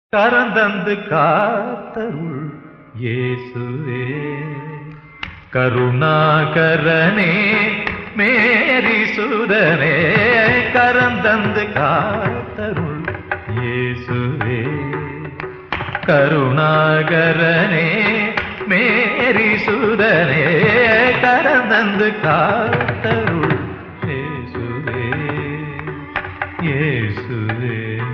கரந்தந்து காத்தருள் இயேசுவே கருணாகரனே மேரி சுதனே கரந்தந்து காத்தருள் இயேசுவே கருணாகரனே மேரி சுதனே கரந்தந்து காத்தருள் இயேசுவே இயேசுவே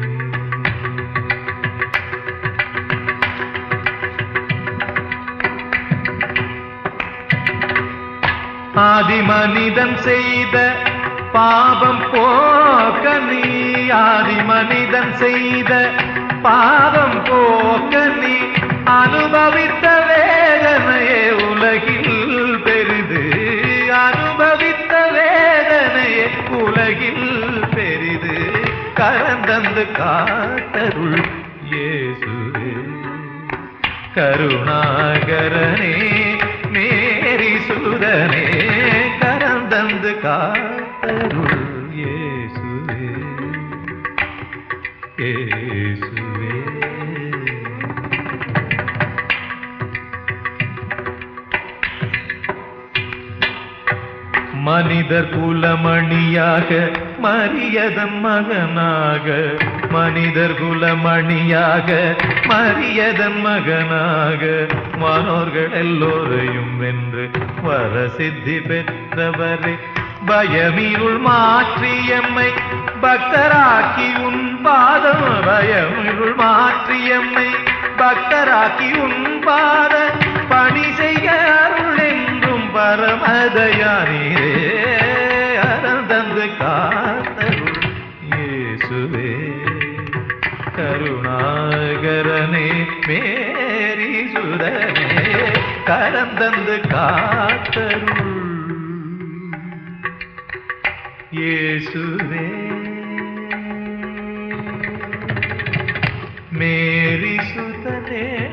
ஆதி மனிதன் செய்த பாவம் போக்க நீ ஆதி மனிதன் செய்த பாவம் போக்க நீ அனுபவித்த வேதனையே உலகில் பெரிது அனுபவித்த வேதனையே உலகில் பெரிது கரந்தந்து காத்தருள் இயேசுவே கருணாகரனே மேரி சுதனே கரந்தந்து காத்தருள் இயேசுவே இயேசுவே மனிதர் குலமணியாக மரியதன் மகனாக மனிதர் குலமணியாக மரியதன் மகனாக மனோர்கள் எல்லோரையும் வென்று வர சித்தி பெற்றவரே பயமிருள் மாற்றியம்மை பக்தராக்கி உன் பாதம் பயமிருள் மாற்றியம்மை பக்தராக்கி உன் பாத பணி செய்ய அருள் என்றும் பரமதயானீரே அறந்தந்து காத்தருள் இயேசுவே கருணாகரனே மேரி சுதனே கரந்தந்து காத்தருள் இயேசுவே மேரி சுதனே